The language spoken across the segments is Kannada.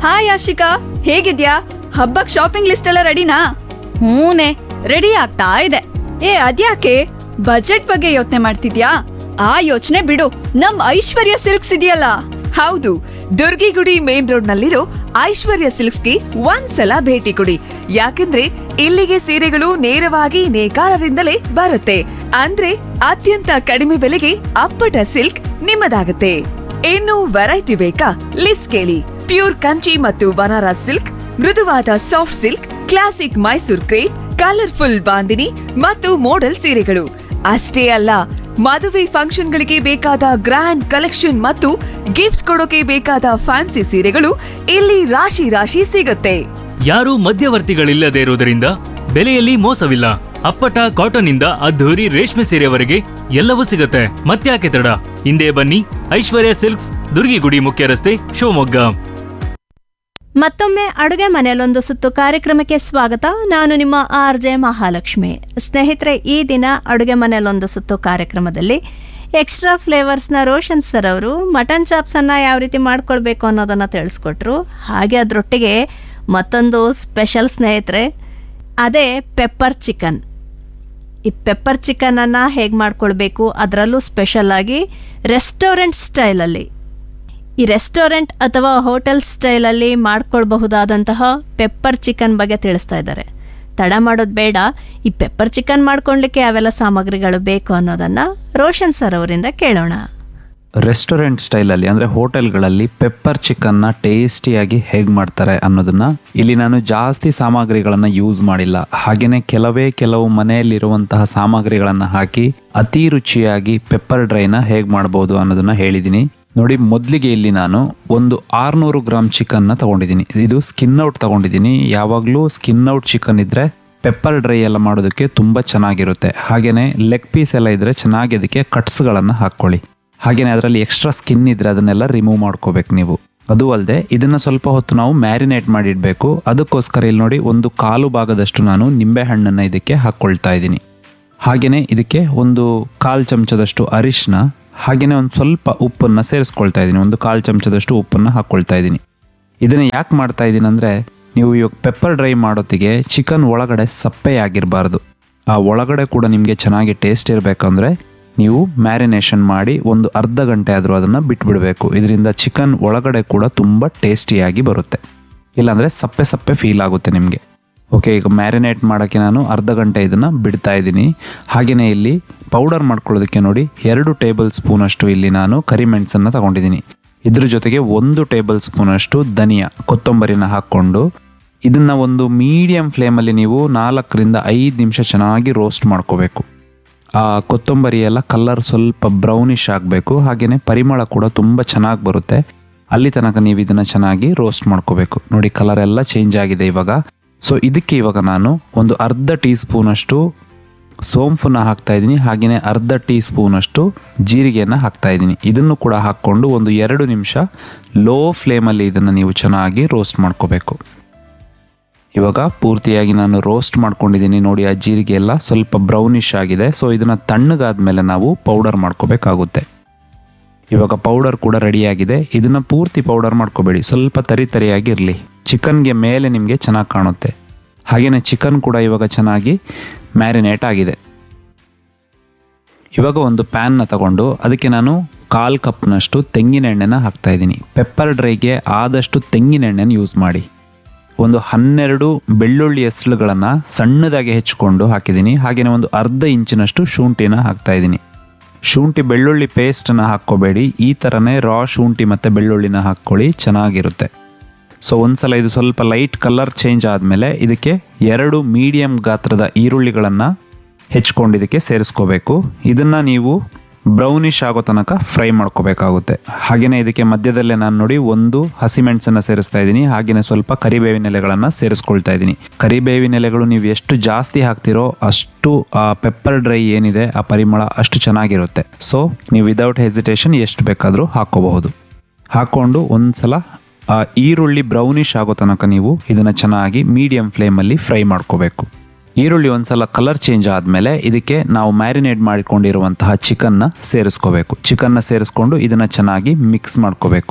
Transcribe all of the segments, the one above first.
ಹಾಯ್ ಆಶಿಕಾ ಹೇಗಿದ್ಯಾ ಹಬ್ಬಕ್ ಶಾಪಿಂಗ್ ಲಿಸ್ಟ್ ಎಲ್ಲ ರೆಡಿನಾ ಹೂನೆ ರೆಡಿ ಆಗ್ತಾ ಇದೆ ಏ ಅದ್ಯಾಕೆ ಬಜೆಟ್ ಬಗ್ಗೆ ಯೋಚನೆ ಮಾಡ್ತಿದ್ಯಾ ಆ ಯೋಚನೆ ಬಿಡು ನಮ್ ಐಶ್ವರ್ಯ ಸಿಲ್ಕ್ಸ್ ಇದೆಯಲ್ಲ ಹೌದು ದುರ್ಗಿಗುಡಿ ಮೇನ್ ರೋಡ್ ನಲ್ಲಿರೋ ಐಶ್ವರ್ಯ ಸಿಲ್ಕ್ಸ್ಗೆ ಒಂದ್ಸಲ ಭೇಟಿ ಕೊಡಿ ಯಾಕಂದ್ರೆ ಇಲ್ಲಿಗೆ ಸೀರೆಗಳು ನೇರವಾಗಿ ನೇಕಾರರಿಂದಲೇ ಬರುತ್ತೆ ಅಂದ್ರೆ ಅತ್ಯಂತ ಕಡಿಮೆ ಬೆಲೆಗೆ ಅಪ್ಪಟ ಸಿಲ್ಕ್ ನಿಮ್ಮದಾಗುತ್ತೆ ಇನ್ನು ವೆರೈಟಿ ಬೇಕಾ ಲಿಸ್ಟ್ ಕೇಳಿ ಪ್ಯೂರ್ ಕಂಚಿ ಮತ್ತು ಬನಾರಸ್ ಸಿಲ್ಕ್ ಮೃದುವಾದ soft silk classic Mysore crepe colourful bandhani ಮತ್ತು ಮೋಡಲ್ ಸೀರೆಗಳು ಅಷ್ಟೇ ಅಲ್ಲ ಮದುವೆ ಫಂಕ್ಷನ್ಗಳಿಗೆ ಬೇಕಾದ ಗ್ರ್ಯಾಂಡ್ ಕಲೆಕ್ಷನ್ ಮತ್ತು ಗಿಫ್ಟ್ ಕೊಡೋಕೆ ಬೇಕಾದ ಫ್ಯಾನ್ಸಿ ಸೀರೆಗಳು ಇಲ್ಲಿ ರಾಶಿ ರಾಶಿ ಸಿಗುತ್ತೆ ಯಾರೂ ಮಧ್ಯವರ್ತಿಗಳಿಲ್ಲದೆ ಇರುವುದರಿಂದ ಬೆಲೆಯಲ್ಲಿ ಮೋಸವಿಲ್ಲ ಅಪ್ಪಟ ಕಾಟನ್ ಇಂದ ಅದ್ಧೂರಿ ರೇಷ್ಮೆ ಸೀರೆವರೆಗೆ ಎಲ್ಲವೂ ಸಿಗುತ್ತೆ ಮತ್ತ್ಯಾಕೆ ತಡ ಹಿಂದೆ ಬನ್ನಿ ಐಶ್ವರ್ಯ ಸಿಲ್ಕ್ಸ್ ದುರ್ಗಿಗುಡಿ ಮುಖ್ಯ ರಸ್ತೆ ಶಿವಮೊಗ್ಗ ಮತ್ತೊಮ್ಮೆ ಅಡುಗೆ ಮನೆಯಲ್ಲೊಂದು ಸುತ್ತು ಕಾರ್ಯಕ್ರಮಕ್ಕೆ ಸ್ವಾಗತ ನಾನು ನಿಮ್ಮ ಆರ್ ಜೆ ಮಹಾಲಕ್ಷ್ಮಿ ಸ್ನೇಹಿತರೆ ಈ ದಿನ ಅಡುಗೆ ಮನೆಯಲ್ಲೊಂದು ಸುತ್ತು ಕಾರ್ಯಕ್ರಮದಲ್ಲಿ ಎಕ್ಸ್ಟ್ರಾ ಫ್ಲೇವರ್ಸ್ನ ರೋಷನ್ ಸರ್ ಅವರು ಮಟನ್ ಚಾಪ್ಸನ್ನು ಯಾವ ರೀತಿ ಮಾಡ್ಕೊಳ್ಬೇಕು ಅನ್ನೋದನ್ನು ತಿಳಿಸ್ಕೊಟ್ರು ಹಾಗೆ ಅದರೊಟ್ಟಿಗೆ ಮತ್ತೊಂದು ಸ್ಪೆಷಲ್ ಸ್ನೇಹಿತರೆ ಅದೇ ಪೆಪ್ಪರ್ ಚಿಕನ್ ಈ ಪೆಪ್ಪರ್ ಚಿಕನನ್ನು ಹೇಗೆ ಮಾಡ್ಕೊಳ್ಬೇಕು ಅದರಲ್ಲೂ ಸ್ಪೆಷಲ್ ಆಗಿ ರೆಸ್ಟೋರೆಂಟ್ ಸ್ಟೈಲಲ್ಲಿ ಈ ರೆಸ್ಟೋರೆಂಟ್ ಅಥವಾ ಹೋಟೆಲ್ ಸ್ಟೈಲಲ್ಲಿ ಮಾಡ್ಕೊಳ್ಬಹುದಾದಂತಹ ಪೆಪ್ಪರ್ ಚಿಕನ್ ಬಗ್ಗೆ ತಿಳಿಸ್ತಾ ಇದ್ದಾರೆ ತಡ ಮಾಡೋದು ಬೇಡ ಈ ಪೆಪ್ಪರ್ ಚಿಕನ್ ಮಾಡ್ಕೊಳ್ಲಿಕ್ಕೆ ಯಾವೆಲ್ಲ ಸಾಮಗ್ರಿಗಳು ಬೇಕು ಅನ್ನೋದನ್ನ ರೋಷನ್ ಸರ್ ಅವರಿಂದ ಕೇಳೋಣ ರೆಸ್ಟೋರೆಂಟ್ ಸ್ಟೈಲಲ್ಲಿ ಅಂದರೆ ಹೋಟೆಲ್ಗಳಲ್ಲಿ ಪೆಪ್ಪರ್ ಚಿಕನ್ನ ಟೇಸ್ಟಿಯಾಗಿ ಹೇಗೆ ಮಾಡ್ತಾರೆ ಅನ್ನೋದನ್ನ ಇಲ್ಲಿ ನಾನು ಜಾಸ್ತಿ ಸಾಮಗ್ರಿಗಳನ್ನು ಯೂಸ್ ಮಾಡಿಲ್ಲ ಹಾಗೆಯೇ ಕೆಲವೇ ಕೆಲವು ಮನೆಯಲ್ಲಿರುವಂತಹ ಸಾಮಗ್ರಿಗಳನ್ನು ಹಾಕಿ ಅತಿ ರುಚಿಯಾಗಿ ಪೆಪ್ಪರ್ ಡ್ರೈನ ಹೇಗೆ ಮಾಡ್ಬೋದು ಅನ್ನೋದನ್ನ ಹೇಳಿದ್ದೀನಿ ನೋಡಿ ಮೊದಲಿಗೆ ಇಲ್ಲಿ ನಾನು ಒಂದು ಆರುನೂರು ಗ್ರಾಮ್ ಚಿಕನ್ನ ತಗೊಂಡಿದ್ದೀನಿ ಇದು ಸ್ಕಿನ್ ಔಟ್ ತಗೊಂಡಿದ್ದೀನಿ ಯಾವಾಗಲೂ ಸ್ಕಿನ್ ಔಟ್ ಚಿಕನ್ ಇದ್ದರೆ ಪೆಪ್ಪರ್ ಡ್ರೈ ಎಲ್ಲ ಮಾಡೋದಕ್ಕೆ ತುಂಬ ಚೆನ್ನಾಗಿರುತ್ತೆ ಹಾಗೆಯೇ ಲೆಗ್ ಪೀಸ್ ಎಲ್ಲ ಇದ್ದರೆ ಚೆನ್ನಾಗಿ ಅದಕ್ಕೆ ಕಟ್ಸ್ಗಳನ್ನು ಹಾಕ್ಕೊಳ್ಳಿ ಹಾಗೆಯೇ ಅದರಲ್ಲಿ ಎಕ್ಸ್ಟ್ರಾ ಸ್ಕಿನ್ ಇದ್ದರೆ ಅದನ್ನೆಲ್ಲ ರಿಮೂವ್ ಮಾಡ್ಕೋಬೇಕು ನೀವು ಅದು ಅಲ್ಲದೆ ಇದನ್ನು ಸ್ವಲ್ಪ ಹೊತ್ತು ನಾವು ಮ್ಯಾರಿನೇಟ್ ಮಾಡಿಡಬೇಕು ಅದಕ್ಕೋಸ್ಕರ ಇಲ್ಲಿ ನೋಡಿ ಒಂದು ಕಾಲು ಭಾಗದಷ್ಟು ನಾನು ನಿಂಬೆ ಹಣ್ಣನ್ನು ಇದಕ್ಕೆ ಹಾಕ್ಕೊಳ್ತಾ ಇದ್ದೀನಿ ಹಾಗೆಯೇ ಇದಕ್ಕೆ ಒಂದು ಕಾಲು ಚಮಚದಷ್ಟು ಅರಿಶಿನ ಹಾಗೆಯೇ ಒಂದು ಸ್ವಲ್ಪ ಉಪ್ಪನ್ನು ಸೇರಿಸ್ಕೊಳ್ತಾ ಇದ್ದೀನಿ ಒಂದು ಕಾಲು ಚಮಚದಷ್ಟು ಉಪ್ಪನ್ನು ಹಾಕ್ಕೊಳ್ತಾ ಇದ್ದೀನಿ ಇದನ್ನು ಯಾಕೆ ಮಾಡ್ತಾ ಇದ್ದೀನಿ ಅಂದರೆ ನೀವು ಇವಾಗ ಪೆಪ್ಪರ್ ಡ್ರೈ ಮಾಡೋತ್ತಿಗೆ ಚಿಕನ್ ಒಳಗಡೆ ಸಪ್ಪೆ ಆಗಿರಬಾರ್ದು ಆ ಒಳಗಡೆ ಕೂಡ ನಿಮಗೆ ಚೆನ್ನಾಗಿ ಟೇಸ್ಟ್ ಇರಬೇಕಂದ್ರೆ ನೀವು ಮ್ಯಾರಿನೇಷನ್ ಮಾಡಿ ಒಂದು ಅರ್ಧ ಗಂಟೆ ಆದರೂ ಅದನ್ನು ಬಿಟ್ಬಿಡಬೇಕು ಇದರಿಂದ ಚಿಕನ್ ಒಳಗಡೆ ಕೂಡ ತುಂಬ ಟೇಸ್ಟಿಯಾಗಿ ಬರುತ್ತೆ ಇಲ್ಲಾಂದರೆ ಸಪ್ಪೆ ಸಪ್ಪೆ ಫೀಲ್ ಆಗುತ್ತೆ ನಿಮಗೆ ಓಕೆ ಈಗ ಮ್ಯಾರಿನೇಟ್ ಮಾಡೋಕ್ಕೆ ನಾನು ಅರ್ಧ ಗಂಟೆ ಇದನ್ನು ಬಿಡ್ತಾ ಇದ್ದೀನಿ ಹಾಗೆಯೇ ಇಲ್ಲಿ ಪೌಡರ್ ಮಾಡ್ಕೊಳ್ಳೋದಕ್ಕೆ ನೋಡಿ ಎರಡು ಟೇಬಲ್ ಸ್ಪೂನಷ್ಟು ಇಲ್ಲಿ ನಾನು ಕರಿಮೆಣಸನ್ನು ತಗೊಂಡಿದ್ದೀನಿ ಇದ್ರ ಜೊತೆಗೆ ಒಂದು ಟೇಬಲ್ ಸ್ಪೂನಷ್ಟು ಧನಿಯಾ ಕೊತ್ತಂಬರಿನ ಹಾಕ್ಕೊಂಡು ಇದನ್ನು ಒಂದು ಮೀಡಿಯಂ ಫ್ಲೇಮಲ್ಲಿ ನೀವು ನಾಲ್ಕರಿಂದ ಐದು ನಿಮಿಷ ಚೆನ್ನಾಗಿ ರೋಸ್ಟ್ ಮಾಡ್ಕೋಬೇಕು ಆ ಕೊತ್ತಂಬರಿ ಎಲ್ಲ ಕಲರ್ ಸ್ವಲ್ಪ ಬ್ರೌನಿಶ್ ಆಗಬೇಕು ಹಾಗೆಯೇ ಪರಿಮಳ ಕೂಡ ತುಂಬ ಚೆನ್ನಾಗಿ ಬರುತ್ತೆ ಅಲ್ಲಿ ತನಕ ನೀವು ಇದನ್ನು ಚೆನ್ನಾಗಿ ರೋಸ್ಟ್ ಮಾಡ್ಕೋಬೇಕು ನೋಡಿ ಕಲರ್ ಎಲ್ಲ ಚೇಂಜ್ ಆಗಿದೆ ಇವಾಗ ಸೊ ಇದಕ್ಕೆ ಇವಾಗ ನಾನು ಒಂದು ಅರ್ಧ ಟೀ ಸ್ಪೂನಷ್ಟು ಸೋಂಪನ್ನ ಹಾಕ್ತಾ ಇದ್ದೀನಿ ಹಾಗೆಯೇ ಅರ್ಧ ಟೀ ಸ್ಪೂನಷ್ಟು ಜೀರಿಗೆಯನ್ನು ಹಾಕ್ತಾ ಇದ್ದೀನಿ ಇದನ್ನು ಕೂಡ ಹಾಕ್ಕೊಂಡು ಒಂದು ಎರಡು ನಿಮಿಷ ಲೋ ಫ್ಲೇಮಲ್ಲಿ ಇದನ್ನು ನೀವು ಚೆನ್ನಾಗಿ ರೋಸ್ಟ್ ಮಾಡ್ಕೋಬೇಕು ಇವಾಗ ಪೂರ್ತಿಯಾಗಿ ನಾನು ರೋಸ್ಟ್ ಮಾಡ್ಕೊಂಡಿದ್ದೀನಿ ನೋಡಿ ಆ ಜೀರಿಗೆ ಎಲ್ಲ ಸ್ವಲ್ಪ ಬ್ರೌನಿಶ್ ಆಗಿದೆ ಸೊ ಇದನ್ನು ತಣ್ಣಗಾದ್ಮೇಲೆ ನಾವು ಪೌಡರ್ ಮಾಡ್ಕೋಬೇಕಾಗುತ್ತೆ ಇವಾಗ ಪೌಡರ್ ಕೂಡ ರೆಡಿಯಾಗಿದೆ ಇದನ್ನು ಪೂರ್ತಿ ಪೌಡರ್ ಮಾಡ್ಕೋಬೇಡಿ ಸ್ವಲ್ಪ ತರಿ ತರಿಯಾಗಿ ಇರಲಿ ಚಿಕನ್ಗೆ ಮೇಲೆ ನಿಮಗೆ ಚೆನ್ನಾಗಿ ಕಾಣುತ್ತೆ ಹಾಗೆಯೇ ಚಿಕನ್ ಕೂಡ ಇವಾಗ ಚೆನ್ನಾಗಿ ಮ್ಯಾರಿನೇಟ್ ಆಗಿದೆ ಇವಾಗ ಒಂದು ಪ್ಯಾನ್ನ ತಗೊಂಡು ಅದಕ್ಕೆ ನಾನು ಕಾಲು ಕಪ್ನಷ್ಟು ತೆಂಗಿನ ಎಣ್ಣೆನ ಹಾಕ್ತಾ ಇದ್ದೀನಿ ಪೆಪ್ಪರ್ ಡ್ರೈಗೆ ಆದಷ್ಟು ತೆಂಗಿನ ಎಣ್ಣೆನ ಯೂಸ್ ಮಾಡಿ ಒಂದು ಹನ್ನೆರಡು ಬೆಳ್ಳುಳ್ಳಿ ಹೆಸರುಗಳನ್ನು ಸಣ್ಣದಾಗಿ ಹೆಚ್ಕೊಂಡು ಹಾಕಿದ್ದೀನಿ ಹಾಗೆಯೇ ಒಂದು ಅರ್ಧ ಇಂಚಿನಷ್ಟು ಶುಂಠಿನ ಹಾಕ್ತಾ ಇದ್ದೀನಿ ಶುಂಠಿ ಬೆಳ್ಳುಳ್ಳಿ ಪೇಸ್ಟನ್ನು ಹಾಕ್ಕೋಬೇಡಿ ಈ ಥರನೇ ರಾ ಶುಂಠಿ ಮತ್ತು ಬೆಳ್ಳುಳ್ಳಿನ ಹಾಕ್ಕೊಳ್ಳಿ ಚೆನ್ನಾಗಿರುತ್ತೆ ಸೊ ಒಂದ್ಸಲ ಇದು ಸ್ವಲ್ಪ ಲೈಟ್ ಕಲರ್ ಚೇಂಜ್ ಆದಮೇಲೆ ಇದಕ್ಕೆ ಎರಡು ಮೀಡಿಯಂ ಗಾತ್ರದ ಈರುಳ್ಳಿಗಳನ್ನು ಹೆಚ್ಕೊಂಡು ಇದಕ್ಕೆ ಸೇರಿಸ್ಕೋಬೇಕು ಇದನ್ನು ನೀವು ಬ್ರೌನಿಶ್ ಆಗೋ ತನಕ ಫ್ರೈ ಮಾಡ್ಕೋಬೇಕಾಗುತ್ತೆ ಹಾಗೆಯೇ ಇದಕ್ಕೆ ಮಧ್ಯದಲ್ಲೇ ನಾನು ನೋಡಿ ಒಂದು ಹಸಿಮೆಣಸನ್ನು ಸೇರಿಸ್ತಾ ಇದ್ದೀನಿ ಹಾಗೆಯೇ ಸ್ವಲ್ಪ ಕರಿಬೇವಿನ ಎಲೆಗಳನ್ನು ಸೇರಿಸ್ಕೊಳ್ತಾ ಇದ್ದೀನಿ ಕರಿಬೇವಿನ ಎಲೆಗಳು ನೀವು ಎಷ್ಟು ಜಾಸ್ತಿ ಹಾಕ್ತಿರೋ ಅಷ್ಟು ಆ ಪೆಪ್ಪರ್ ಡ್ರೈ ಏನಿದೆ ಆ ಪರಿಮಳ ಅಷ್ಟು ಚೆನ್ನಾಗಿರುತ್ತೆ ಸೊ ನೀವು ವಿದೌಟ್ ಹೆಸಿಟೇಷನ್ ಎಷ್ಟು ಬೇಕಾದರೂ ಹಾಕೋಬಹುದು ಹಾಕ್ಕೊಂಡು ಒಂದ್ಸಲ ಆ ಈರುಳ್ಳಿ ಬ್ರೌನಿಶ್ ಆಗೋ ತನಕ ನೀವು ಇದನ್ನು ಚೆನ್ನಾಗಿ ಮೀಡಿಯಂ ಫ್ಲೇಮಲ್ಲಿ ಫ್ರೈ ಮಾಡ್ಕೋಬೇಕು ಈರುಳ್ಳಿ ಒಂದ್ಸಲ ಕಲರ್ ಚೇಂಜ್ ಆದಮೇಲೆ ಇದಕ್ಕೆ ನಾವು ಮ್ಯಾರಿನೇಟ್ ಮಾಡಿಕೊಂಡಿರುವಂತಹ ಚಿಕನ್ನ ಸೇರಿಸ್ಕೋಬೇಕು ಚಿಕನ್ನ ಸೇರಿಸ್ಕೊಂಡು ಇದನ್ನು ಚೆನ್ನಾಗಿ ಮಿಕ್ಸ್ ಮಾಡ್ಕೋಬೇಕು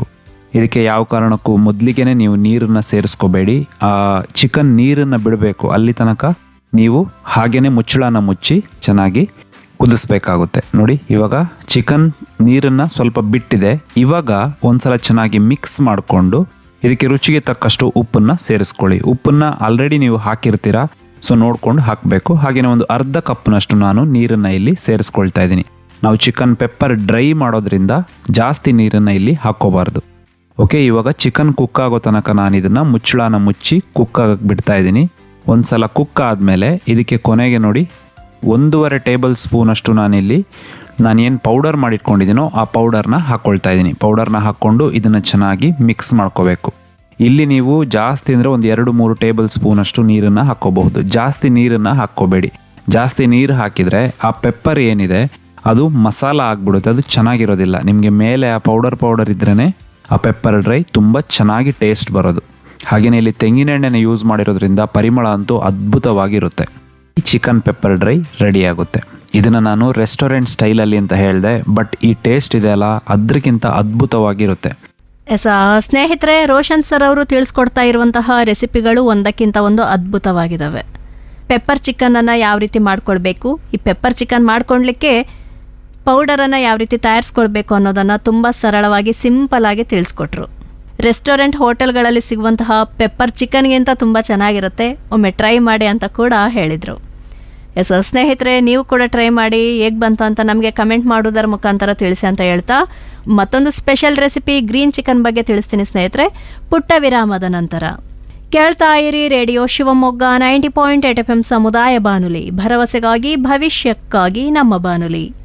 ಇದಕ್ಕೆ ಯಾವ ಕಾರಣಕ್ಕೂ ಮೊದಲಿಗೆನೆ ನೀವು ನೀರನ್ನು ಸೇರಿಸ್ಕೋಬೇಡಿ ಆ ಚಿಕನ್ ನೀರನ್ನು ಬಿಡಬೇಕು ಅಲ್ಲಿ ತನಕ ನೀವು ಹಾಗೇನೆ ಮುಚ್ಚಳನ ಮುಚ್ಚಿ ಚೆನ್ನಾಗಿ ಕುದಿಸ್ಬೇಕಾಗುತ್ತೆ ನೋಡಿ ಇವಾಗ ಚಿಕನ್ ನೀರನ್ನು ಸ್ವಲ್ಪ ಬಿಟ್ಟಿದೆ ಇವಾಗ ಒಂದ್ಸಲ ಚೆನ್ನಾಗಿ ಮಿಕ್ಸ್ ಮಾಡಿಕೊಂಡು ಇದಕ್ಕೆ ರುಚಿಗೆ ತಕ್ಕಷ್ಟು ಉಪ್ಪನ್ನ ಸೇರಿಸ್ಕೊಳ್ಳಿ ಉಪ್ಪನ್ನ ಆಲ್ರೆಡಿ ನೀವು ಹಾಕಿರ್ತೀರಾ ಸೊ ನೋಡ್ಕೊಂಡು ಹಾಕಬೇಕು ಹಾಗೆಯೇ ಒಂದು ಅರ್ಧ ಕಪ್ನಷ್ಟು ನಾನು ನೀರನ್ನು ಇಲ್ಲಿ ಸೇರಿಸ್ಕೊಳ್ತಾ ಇದ್ದೀನಿ ನಾವು ಚಿಕನ್ ಪೆಪ್ಪರ್ ಡ್ರೈ ಮಾಡೋದ್ರಿಂದ ಜಾಸ್ತಿ ನೀರನ್ನು ಇಲ್ಲಿ ಹಾಕೋಬಾರ್ದು ಓಕೆ ಇವಾಗ ಚಿಕನ್ ಕುಕ್ ಆಗೋ ತನಕ ನಾನು ಇದನ್ನು ಮುಚ್ಚಳನ ಮುಚ್ಚಿ ಕುಕ್ ಆಗಕ್ಕೆ ಬಿಡ್ತಾ ಇದ್ದೀನಿ ಒಂದ್ಸಲ ಕುಕ್ ಆದಮೇಲೆ ಇದಕ್ಕೆ ಕೊನೆಗೆ ನೋಡಿ ಒಂದೂವರೆ ಟೇಬಲ್ ಸ್ಪೂನಷ್ಟು ನಾನಿಲ್ಲಿ ನಾನೇನು ಪೌಡರ್ ಮಾಡಿಟ್ಕೊಂಡಿದ್ದೀನೋ ಆ ಪೌಡರ್ನ ಹಾಕ್ಕೊಳ್ತಾ ಇದ್ದೀನಿ ಪೌಡರ್ನ ಹಾಕ್ಕೊಂಡು ಇದನ್ನು ಚೆನ್ನಾಗಿ ಮಿಕ್ಸ್ ಮಾಡ್ಕೋಬೇಕು ಇಲ್ಲಿ ನೀವು ಜಾಸ್ತಿ ಅಂದರೆ ಒಂದು ಎರಡು ಮೂರು ಟೇಬಲ್ ಸ್ಪೂನಷ್ಟು ನೀರನ್ನು ಹಾಕ್ಕೋಬಹುದು ಜಾಸ್ತಿ ನೀರನ್ನು ಹಾಕ್ಕೋಬೇಡಿ ಜಾಸ್ತಿ ನೀರು ಹಾಕಿದರೆ ಆ ಪೆಪ್ಪರ್ ಏನಿದೆ ಅದು ಮಸಾಲ ಆಗ್ಬಿಡುತ್ತೆ ಅದು ಚೆನ್ನಾಗಿರೋದಿಲ್ಲ ನಿಮಗೆ ಮೇಲೆ ಆ ಪೌಡರ್ ಪೌಡರ್ ಇದ್ರೇ ಆ ಪೆಪ್ಪರ್ ಡ್ರೈ ತುಂಬ ಚೆನ್ನಾಗಿ ಟೇಸ್ಟ್ ಬರೋದು ಹಾಗೆಯೇ ಇಲ್ಲಿ ತೆಂಗಿನೆಣ್ಣೆನ ಯೂಸ್ ಮಾಡಿರೋದ್ರಿಂದ ಪರಿಮಳ ಅಂತೂ ಅದ್ಭುತವಾಗಿರುತ್ತೆ ಈ ಚಿಕನ್ ಪೆಪ್ಪರ್ ಡ್ರೈ ರೆಡಿ ಆಗುತ್ತೆ ಇದನ್ನು ನಾನು ರೆಸ್ಟೋರೆಂಟ್ ಸ್ಟೈಲಲ್ಲಿ ಅಂತ ಹೇಳಿದೆ ಬಟ್ ಈ ಟೇಸ್ಟ್ ಇದೆಯಲ್ಲ ಅದಕ್ಕಿಂತ ಅದ್ಭುತವಾಗಿರುತ್ತೆ ಎಸ್ ಆ, ಸ್ನೇಹಿತರೆ ರೋಷನ್ ಸರ್ ಅವರು ತಿಳಿಸ್ಕೊಡ್ತಾ ಇರುವಂತಹ ರೆಸಿಪಿಗಳು ಒಂದಕ್ಕಿಂತ ಒಂದು ಅದ್ಭುತವಾಗಿದ್ದಾವೆ ಪೆಪ್ಪರ್ ಚಿಕನನ್ನು ಯಾವ ರೀತಿ ಮಾಡ್ಕೊಳ್ಬೇಕು ಈ ಪೆಪ್ಪರ್ ಚಿಕನ್ ಮಾಡ್ಕೊಳ್ಲಿಕ್ಕೆ ಪೌಡರನ್ನು ಯಾವ ರೀತಿ ತಯಾರಿಸ್ಕೊಳ್ಬೇಕು ಅನ್ನೋದನ್ನು ತುಂಬ ಸರಳವಾಗಿ ಸಿಂಪಲ್ ಆಗಿ ತಿಳಿಸ್ಕೊಟ್ರು ರೆಸ್ಟೋರೆಂಟ್ ಹೋಟೆಲ್ಗಳಲ್ಲಿ ಸಿಗುವಂತಹ ಪೆಪ್ಪರ್ ಚಿಕನ್ಗಿಂತ ತುಂಬ ಚೆನ್ನಾಗಿರುತ್ತೆ ಒಮ್ಮೆ ಟ್ರೈ ಮಾಡಿ ಅಂತ ಕೂಡ ಹೇಳಿದರು ಎಸ್ ಸ್ನೇಹಿತರೆ ನೀವು ಕೂಡ ಟ್ರೈ ಮಾಡಿ ಹೇಗೆ ಬಂತು ಅಂತ ನಮಗೆ ಕಮೆಂಟ್ ಮಾಡೋದರ ಮುಖಾಂತರ ತಿಳಿಸಿ ಅಂತ ಹೇಳ್ತಾ ಮತ್ತೊಂದು ಸ್ಪೆಷಲ್ ರೆಸಿಪಿ ಗ್ರೀನ್ ಚಿಕನ್ ಬಗ್ಗೆ ತಿಳಿಸ್ತೀನಿ ಸ್ನೇಹಿತರೆ ಪುಟ್ಟ ವಿರಾಮದ ನಂತರ ಕೇಳ್ತಾ ಇರಿ radio Shivamogga ninety point eight F M ಸಮುದಾಯ ಬಾನುಲಿ ಭರವಸೆಗಾಗಿ ಭವಿಷ್ಯಕ್ಕಾಗಿ ನಮ್ಮ ಬಾನುಲಿ